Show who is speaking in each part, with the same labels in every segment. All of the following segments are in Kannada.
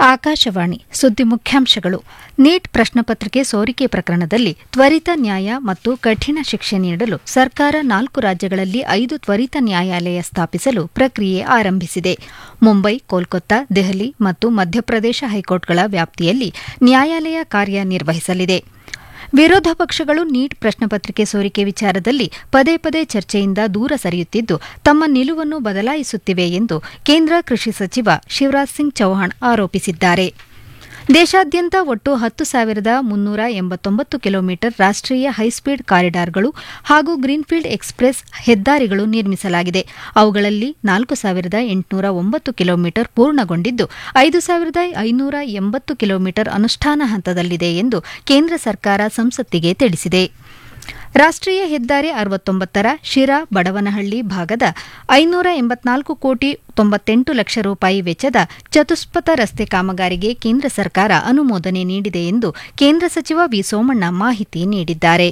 Speaker 1: ಆಕಾಶವಾಣಿ ಸುದ್ದಿ ಮುಖ್ಯಾಂಶಗಳು ನೀಟ್ ಪ್ರಶ್ನಪತ್ರಿಕೆ ಸೋರಿಕೆ ಪ್ರಕರಣದಲ್ಲಿ ತ್ವರಿತ ನ್ಯಾಯ ಮತ್ತು ಕಠಿಣ ಶಿಕ್ಷೆ ನೀಡಲು ಸರ್ಕಾರ ನಾಲ್ಕು ರಾಜ್ಯಗಳಲ್ಲಿ ಐದು ತ್ವರಿತ ನ್ಯಾಯಾಲಯ ಸ್ಥಾಪಿಸಲು ಪ್ರಕ್ರಿಯೆ ಆರಂಭಿಸಿದೆ ಮುಂಬೈ ಕೋಲ್ಕತ್ತಾ ದೆಹಲಿ ಮತ್ತು ಮಧ್ಯಪ್ರದೇಶ ಹೈಕೋರ್ಟ್ಗಳ ವ್ಯಾಪ್ತಿಯಲ್ಲಿ ನ್ಯಾಯಾಲಯ ಕಾರ್ಯನಿರ್ವಹಿಸಲಿದೆ ವಿರೋಧ ಪಕ್ಷಗಳು ನೀಟ್ ಪ್ರಶ್ನಪತ್ರಿಕೆ ಸೋರಿಕೆ ವಿಚಾರದಲ್ಲಿ ಪದೇ ಪದೇ ಚರ್ಚೆಯಿಂದ ದೂರ ಸರಿಯುತ್ತಿದ್ದು ತಮ್ಮ ನಿಲುವನ್ನು ಬದಲಾಯಿಸುತ್ತಿವೆ ಎಂದು ಕೇಂದ್ರ ಕೃಷಿ ಸಚಿವ ಶಿವರಾಜ್ ಸಿಂಗ್ ಚೌಹಾಣ್ ಆರೋಪಿಸಿದ್ದಾರೆ ದೇಶಾದ್ಯಂತ ಒಟ್ಟು ಹತ್ತು ಸಾವಿರದ ಮುನ್ನೂರ ಎಂಬತ್ತೊಂಬತ್ತು ಕಿಲೋಮೀಟರ್ ರಾಷ್ಟೀಯ ಹೈಸ್ಪೀಡ್ ಕಾರಿಡಾರ್ಗಳು ಹಾಗೂ ಗ್ರೀನ್ಫೀಲ್ಡ್ ಎಕ್ಸ್ಪ್ರೆಸ್ ಹೆದ್ದಾರಿಗಳು ನಿರ್ಮಿಸಲಾಗಿದೆ ಅವುಗಳಲ್ಲಿ ನಾಲ್ಕು ಸಾವಿರದ ಎಂಟುನೂರ ಒಂಬತ್ತು ಕಿಲೋಮೀಟರ್ ಪೂರ್ಣಗೊಂಡಿದ್ದು ಐದು ಸಾವಿರದ ಐನೂರ ಎಂಬತ್ತು ಕಿಲೋಮೀಟರ್ ಅನುಷ್ಠಾನ ಹಂತದಲ್ಲಿದೆ ಎಂದು ಕೇಂದ್ರ ಸರ್ಕಾರ ಸಂಸತ್ತಿಗೆ ತಿಳಿಸಿದೆ ರಾಷ್ಟೀಯ ಹೆದ್ದಾರಿ ಅರವತ್ತೊಂಬತ್ತರ ಶಿರಾ ಬಡವನಹಳ್ಳಿ ಭಾಗದ ಐನೂರ ಎಂಬತ್ನಾಲ್ಕು ಕೋಟಿ ತೊಂಬತ್ತೆಂಟು ಲಕ್ಷ ರೂಪಾಯಿ ವೆಚ್ಚದ ಚತುಷ್ಪಥ ರಸ್ತೆ ಕಾಮಗಾರಿಗೆ ಕೇಂದ್ರ ಸರ್ಕಾರ ಅನುಮೋದನೆ ನೀಡಿದೆ ಎಂದು ಕೇಂದ್ರ ಸಚಿವ ವಿ ಸೋಮಣ್ಣ ಮಾಹಿತಿ ನೀಡಿದ್ದಾರೆ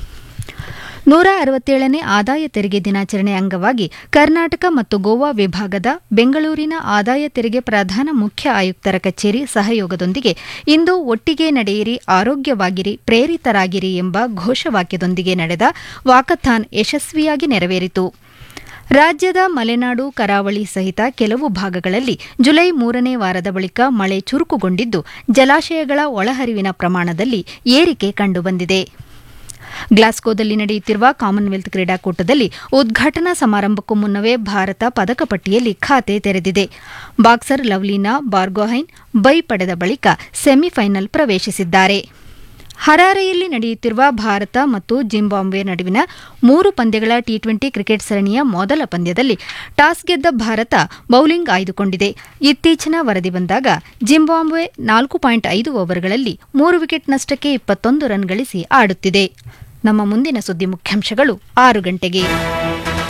Speaker 1: ನೂರ ಅರವತ್ತೇಳನೇ ಆದಾಯ ತೆರಿಗೆ ದಿನಾಚರಣೆ ಅಂಗವಾಗಿ ಕರ್ನಾಟಕ ಮತ್ತು ಗೋವಾ ವಿಭಾಗದ ಬೆಂಗಳೂರಿನ ಆದಾಯ ತೆರಿಗೆ ಪ್ರಧಾನ ಮುಖ್ಯ ಆಯುಕ್ತರ ಕಚೇರಿ ಸಹಯೋಗದೊಂದಿಗೆ ಇಂದು ಒಟ್ಟಿಗೆ ನಡೆಯಿರಿ ಆರೋಗ್ಯವಾಗಿರಿ ಪ್ರೇರಿತರಾಗಿರಿ ಎಂಬ ಘೋಷವಾಕ್ಯದೊಂದಿಗೆ ನಡೆದ ವಾಕಥಾನ್ ಯಶಸ್ವಿಯಾಗಿ ನೆರವೇರಿತು ರಾಜ್ಯದ ಮಲೆನಾಡು ಕರಾವಳಿ ಸಹಿತ ಕೆಲವು ಭಾಗಗಳಲ್ಲಿ ಜುಲೈ ಮೂರನೇ ವಾರದ ಬಳಿಕ ಮಳೆ ಚುರುಕುಗೊಂಡಿದ್ದು ಜಲಾಶಯಗಳ ಒಳಹರಿವಿನ ಪ್ರಮಾಣದಲ್ಲಿ ಏರಿಕೆ ಕಂಡುಬಂದಿದೆ ಗ್ಲಾಸ್ಗೋದಲ್ಲಿ ನಡೆಯುತ್ತಿರುವ ಕಾಮನ್ವೆಲ್ತ್ ಕ್ರೀಡಾಕೂಟದಲ್ಲಿ ಉದ್ಘಾಟನಾ ಸಮಾರಂಭಕ್ಕೂ ಮುನ್ನವೇ ಭಾರತ ಪದಕ ಪಟ್ಟಿಯಲ್ಲಿ ಖಾತೆ ತೆರೆದಿದೆ ಬಾಕ್ಸರ್ ಲವ್ಲಿನಾ ಬಾರ್ಗೊಹೈನ್ ಬೈ ಪಡೆದ ಬಳಿಕ ಸೆಮಿಫೈನಲ್ ಪ್ರವೇಶಿಸಿದ್ದಾರೆ ಹರಾರೆಯಲ್ಲಿ ನಡೆಯುತ್ತಿರುವ ಭಾರತ ಮತ್ತು ಜಿಂಬಾಬ್ವೆ ನಡುವಿನ ಮೂರು ಪಂದ್ಯಗಳ ಟಿ ಟ್ವೆಂಟಿ ಕ್ರಿಕೆಟ್ ಸರಣಿಯ ಮೊದಲ ಪಂದ್ಯದಲ್ಲಿ ಟಾಸ್ ಗೆದ್ದ ಭಾರತ ಬೌಲಿಂಗ್ ಆಯ್ದುಕೊಂಡಿದೆ ಇತ್ತೀಚಿನ ವರದಿ ಬಂದಾಗ ಜಿಂಬಾಬ್ವೆ ನಾಲ್ಕು ಪಾಯಿಂಟ್ ಐದು ಓವರ್ಗಳಲ್ಲಿ ಮೂರು ವಿಕೆಟ್ ನಷ್ಟಕ್ಕೆ ಇಪ್ಪತ್ತೊಂದು ರನ್ ಗಳಿಸಿ ಆಡುತ್ತಿದೆ ನಮ್ಮ ಮುಂದಿನ ಸುದ್ದಿ ಮುಖ್ಯಾಂಶಗಳು ಆರು ಗಂಟೆಗೆ